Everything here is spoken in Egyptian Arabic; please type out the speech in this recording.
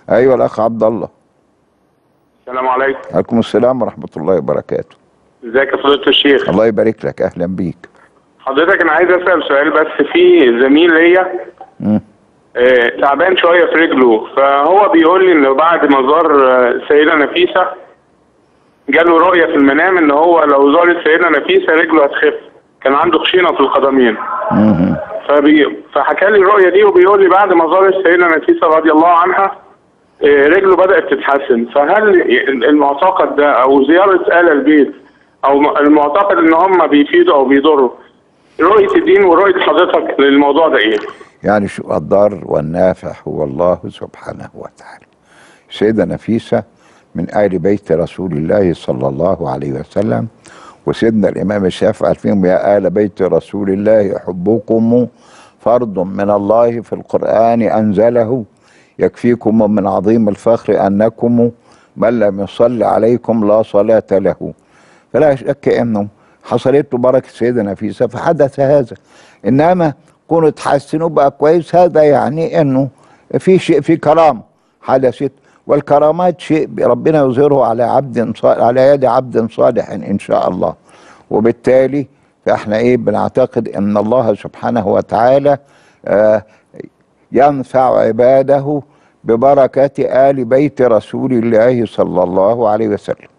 ايوه الاخ عبد الله السلام عليكم عليكم السلام ورحمه الله وبركاته ازيك يا فضيله الشيخ الله يبارك لك اهلا بيك حضرتك انا عايز اسال سؤال بس في زميل ليا مم. آه، تعبان شويه في رجله فهو بيقول لي انه بعد ما زار آه، السيده نفيسه جاله رؤيه في المنام ان هو لو زار السيده نفيسه رجله هتخف كان عنده خشونه في القدمين مم. فبي... فحكى لي الرؤيه دي وبيقول لي بعد ما زار السيده نفيسه رضي الله عنها آه، رجله بدات تتحسن فهل المعتقد ده او زياره ال البيت او م- المعتقد ان هم بيفيدوا او بيضروا رؤيه الدين ورؤيه حضرتك للموضوع ده ايه؟ يعني شو الضار والنافع هو الله سبحانه وتعالى سيدة نفيسة من آل بيت رسول الله صلى الله عليه وسلم وسيدنا الإمام الشافعي قال فيهم يا آل بيت رسول الله حبكم فرض من الله في القرآن أنزله يكفيكم من عظيم الفخر أنكم من لم يصلي عليكم لا صلاة له فلا شك أنه حصلت له بركة سيدة نفيسة فحدث هذا إنما كونوا تحسنوا بقى كويس هذا يعني أنه في شيء في كرامة حدثت والكرامات شيء ربنا يظهره على عبد صالح على يد عبد صالح ان شاء الله وبالتالي فاحنا ايه بنعتقد ان الله سبحانه وتعالى آه ينفع عباده ببركة آل بيت رسول الله صلى الله عليه وسلم